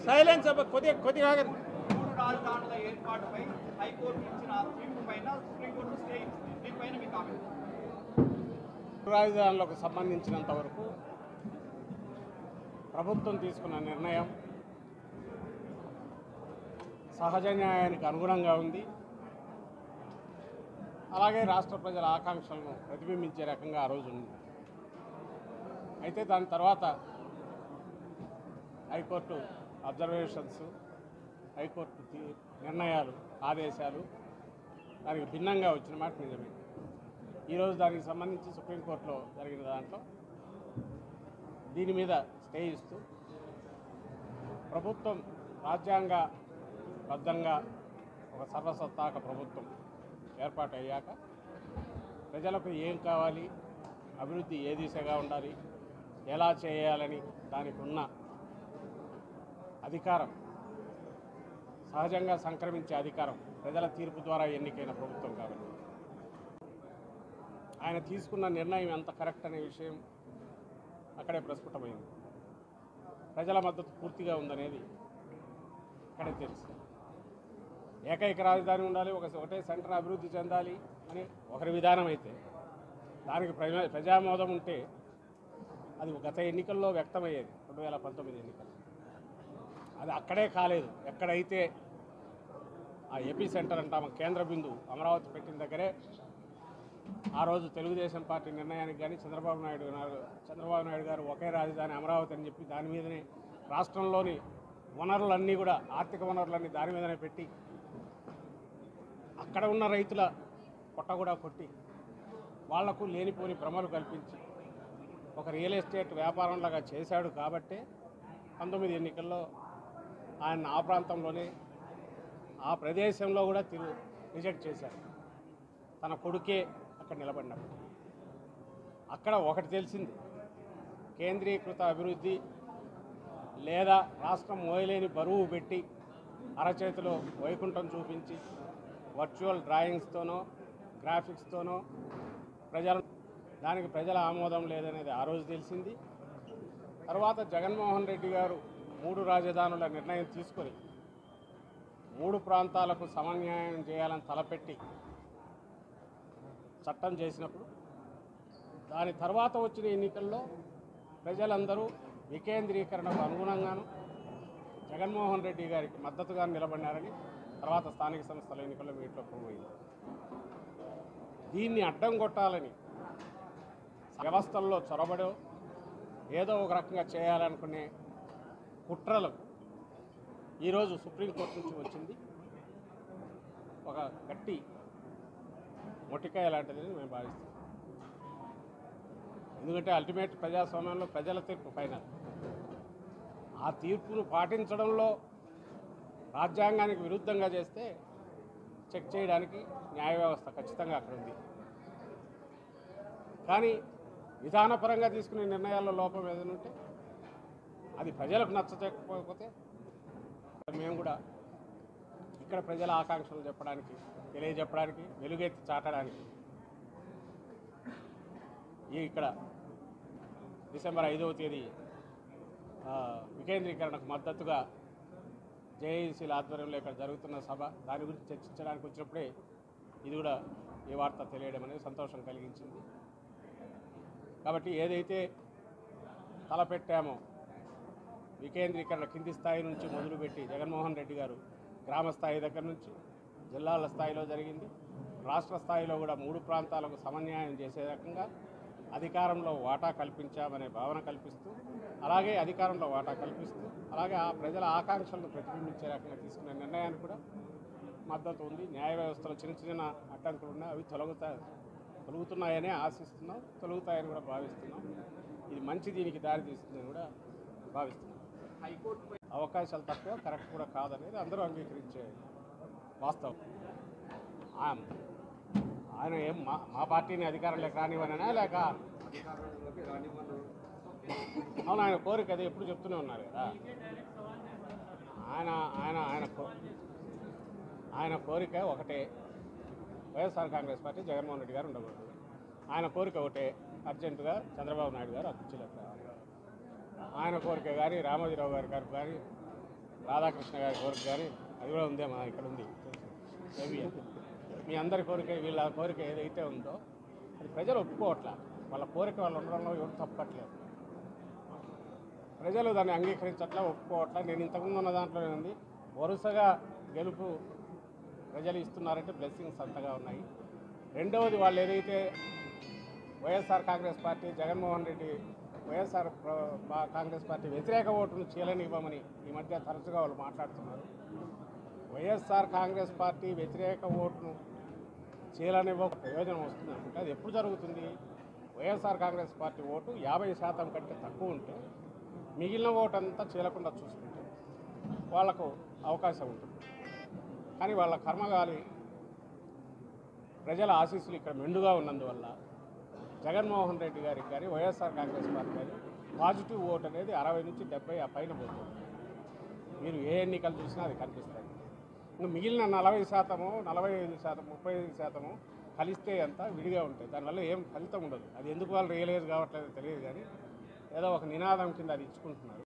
Silence అబ్బా కొద్దిగా కొద్దిగా ఆగండి. మూడు రాజధానుల ఏర్పాటుపై హైకోర్టు ఇచ్చిన తీర్పు పైన సుప్రీంకోర్టు స్టే ఇచ్చింది దీనిపైన మీ కామెంట్ రాజధానులకు సంబంధించినంత వరకు ప్రభుత్వం తీసుకున్న నిర్ణయం సహజ న్యాయానికి అనుగుణంగా ఉంది అలాగే రాష్ట్ర ప్రజల ఆకాంక్షలను ప్రతిబింబించే రకంగా ఆ రోజు ఉంది అయితే దాని తర్వాత హైకోర్టు అబ్జర్వేషన్స్ హైకోర్టు తీ- నిర్ణయాలు ఆదేశాలు దానికి భిన్నంగా వచ్చిన మాట నిజమే ఈరోజు దానికి సంబంధించి సుప్రీంకోర్టులో జరిగిన దాంట్లో దీని మీద స్టే ఇస్తూ ప్రభుత్వం రాజ్యాంగ బద్ధంగా ఒక సర్వసత్తాక ప్రభుత్వం ఏర్పాటు అయ్యాక ప్రజలకు ఏం కావాలి అభివృద్ధి ఏ దిశగా ఉండాలి ఎలా చేయాలని దానికి ఉన్న అధికారం సహజంగా సంక్రమించే అధికారం ప్రజల తీర్పు ద్వారా ఎన్నికైన ప్రభుత్వం కాబట్టి ఆయన తీసుకున్న నిర్ణయం ఎంత కరెక్ట్ అనే విషయం అక్కడే ప్రస్ఫుటమైంది ప్రజల మద్దతు పూర్తిగా ఉందనేది అక్కడే తెలుసు ఏకైక రాజధాని ఉండాలి ఒక ఒకటే సెంటర్ అభివృద్ధి చెందాలి అని ఒకరి విధానం అయితే దానికి ప్రజా ప్రజామోదం ఉంటే అది గత ఎన్నికల్లో వ్యక్తమయ్యేది రెండు వేల పంతొమ్మిది ఎన్నికలు అది అక్కడే కాలేదు ఎక్కడైతే ఆ ఏపీ సెంటర్ అంటాము కేంద్ర బిందువు అమరావతి పెట్టిన దగ్గరే ఆ రోజు తెలుగుదేశం పార్టీ నిర్ణయానికి కానీ చంద్రబాబు నాయుడు గారు చంద్రబాబు నాయుడు గారు ఒకే రాజధాని అమరావతి అని చెప్పి దాని మీదనే రాష్ట్రంలోని వనరులన్నీ కూడా ఆర్థిక వనరులన్నీ దాని మీదనే పెట్టి అక్కడ ఉన్న రైతుల పొట్ట కూడా కొట్టి వాళ్లకు లేనిపోని భ్రమలు కల్పించి ఒక రియల్ ఎస్టేట్ వ్యాపారంలాగా చేశాడు కాబట్టే పంతొమ్మిది ఎన్నికల్లో ఆయన ఆ ప్రాంతంలోనే ఆ ప్రదేశంలో కూడా తిరు రిజెక్ట్ చేశారు తన కొడుకే అక్కడ నిలబడినప్పుడు అక్కడ ఒకటి తెలిసింది కేంద్రీకృత అభివృద్ధి లేదా రాష్ట్రం మోయలేని బరువు పెట్టి అరచేతిలో వైకుంఠం చూపించి వర్చువల్ డ్రాయింగ్స్తోనో గ్రాఫిక్స్తోనో ప్రజల దానికి ప్రజల ఆమోదం లేదనేది ఆ రోజు తెలిసింది తర్వాత జగన్మోహన్ రెడ్డి గారు మూడు రాజధానుల నిర్ణయం తీసుకొని మూడు ప్రాంతాలకు సమన్వయం చేయాలని తలపెట్టి చట్టం చేసినప్పుడు దాని తర్వాత వచ్చిన ఎన్నికల్లో ప్రజలందరూ వికేంద్రీకరణకు అనుగుణంగాను జగన్మోహన్ రెడ్డి గారికి మద్దతుగా నిలబడినారని తర్వాత స్థానిక సంస్థల ఎన్నికల్లో వీటిలో పోయింది దీన్ని అడ్డం కొట్టాలని వ్యవస్థల్లో చొరబడో ఏదో ఒక రకంగా చేయాలనుకునే కుట్రలు ఈరోజు సుప్రీంకోర్టు నుంచి వచ్చింది ఒక గట్టి మొట్టికాయ లాంటిదని మేము భావిస్తాం ఎందుకంటే అల్టిమేట్ ప్రజాస్వామ్యంలో ప్రజల తీర్పు ఫైనల్ ఆ తీర్పును పాటించడంలో రాజ్యాంగానికి విరుద్ధంగా చేస్తే చెక్ చేయడానికి న్యాయ వ్యవస్థ ఖచ్చితంగా అక్కడ ఉంది కానీ విధానపరంగా తీసుకునే నిర్ణయాల్లో లోపం ఏదైనా ఉంటే అది ప్రజలకు నచ్చకపోతే మేము కూడా ఇక్కడ ప్రజల ఆకాంక్షలు చెప్పడానికి తెలియజెప్పడానికి వెలుగెత్తి చాటడానికి ఈ ఇక్కడ డిసెంబర్ ఐదవ తేదీ ఆ, వికేంద్రీకరణకు మద్దతుగా జేఏసీల ఆధ్వర్యంలో ఇక్కడ జరుగుతున్న సభ దాని గురించి చర్చించడానికి వచ్చినప్పుడే ఇది కూడా ఈ వార్త తెలియడం అనేది సంతోషం కలిగించింది కాబట్టి ఏదైతే తలపెట్టామో వికేంద్రీకరణ కింది స్థాయి నుంచి మొదలుపెట్టి జగన్మోహన్ రెడ్డి గారు గ్రామ స్థాయి దగ్గర నుంచి జిల్లాల స్థాయిలో జరిగింది రాష్ట్ర స్థాయిలో కూడా మూడు ప్రాంతాలకు సమన్యాయం చేసే రకంగా అధికారంలో వాటా కల్పించామనే భావన కల్పిస్తూ అలాగే అధికారంలో వాటా కల్పిస్తూ అలాగే ఆ ప్రజల ఆకాంక్షలను ప్రతిబింబించే రకంగా తీసుకున్న నిర్ణయానికి కూడా మద్దతు ఉంది న్యాయ వ్యవస్థలో చిన్న చిన్న అడ్డంకులు ఉన్నాయి అవి తొలగుతాయి తొలుగుతున్నాయనే ఆశిస్తున్నాం తొలుగుతాయని కూడా భావిస్తున్నాం ఇది మంచి దీనికి దారి తీస్తుందని కూడా భావిస్తున్నాం హైకోర్టు అవకాశాలు తక్కువ కరెక్ట్ కూడా కాదనేది అందరూ అంగీకరించే వాస్తవం ఆ- ఆయన ఏం మా మా పార్టీని అధికారంలోకి రానివ్వననా లేక అవును ఆయన కోరిక అది ఎప్పుడు చెప్తూనే ఉన్నారు కదా ఆయన ఆయన ఆయన కో- ఆయన కోరిక ఒకటే వైఎస్ఆర్ కాంగ్రెస్ పార్టీ జగన్మోహన్ రెడ్డి గారు ఉండకూడదు ఆయన కోరిక ఒకటే అర్జెంటుగా చంద్రబాబు నాయుడు గారు అధ్యక్షులకు రావాలి ఆయన కోరిక కానీ రామోజీరావు గారి గారు కానీ రాధాకృష్ణ గారి కోరిక కానీ అది కూడా ఉందే మా ఇక్కడ ఉంది మేబీ మీ అందరి కోరిక వీళ్ళ కోరిక ఏదైతే ఉందో అది ప్రజలు ఒప్పుకోవట్ల వాళ్ళ కోరిక వాళ్ళు ఉండడంలో ఎవరు తప్పట్లేదు ప్రజలు దాన్ని అంగీకరించట్లా ఒప్పుకోవట్లా నేను ఇంతకుముందు ఉన్న దాంట్లోనే ఉంది వరుసగా గెలుపు ప్రజలు ఇస్తున్నారంటే బ్లెస్సింగ్స్ అంతగా ఉన్నాయి రెండవది వాళ్ళు ఏదైతే YSR Congress party Jaganmohan Reddy YSR ప్ర- పా- కాంగ్రెస్ పార్టీ వ్యతిరేక ఓటును చీలనివ్వమని ఈ మధ్య తరచుగా వాళ్ళు మాట్లాడుతున్నారు వైఎస్ఆర్ కాంగ్రెస్ పార్టీ వ్యతిరేక ఓటును చీలనివ్వ ప్రయోజనం వస్తుంది అనుకుంటే అది ఎప్పుడు జరుగుతుంది వైఎస్ఆర్ కాంగ్రెస్ పార్టీ ఓటు యాభై శాతం కంటే తక్కువ ఉంటే మిగిలిన ఓటు అంతా చీలకుండా చూసుకుంటే వాళ్లకు అవకాశం ఉంటుంది కానీ వాళ్ళ కర్మగాలి ప్రజల ఆశీస్సులు ఇక్కడ మెండుగా ఉన్నందువల్ల జగన్మోహన్ రెడ్డి గారికి కానీ వైఎస్ఆర్ కాంగ్రెస్ పార్టీ కానీ పాజిటివ్ ఓట్ అనేది అరవై నుంచి డెబ్బై ఆ పైన పోతుంది మీరు ఏ ఎన్నికలు చూసినా అది కనిపిస్తుంది ఇంకా మిగిలిన నలభై శాతము నలభై ఐదు శాతం ముప్పై ఐదు శాతము కలిస్తే అంతా విడిగా ఉంటాయి దానివల్ల ఏం ఫలితం ఉండదు అది ఎందుకు వాళ్ళు రియలైజ్ కావట్లేదో తెలియదు కానీ ఏదో ఒక నినాదం కింద అది ఇచ్చుకుంటున్నారు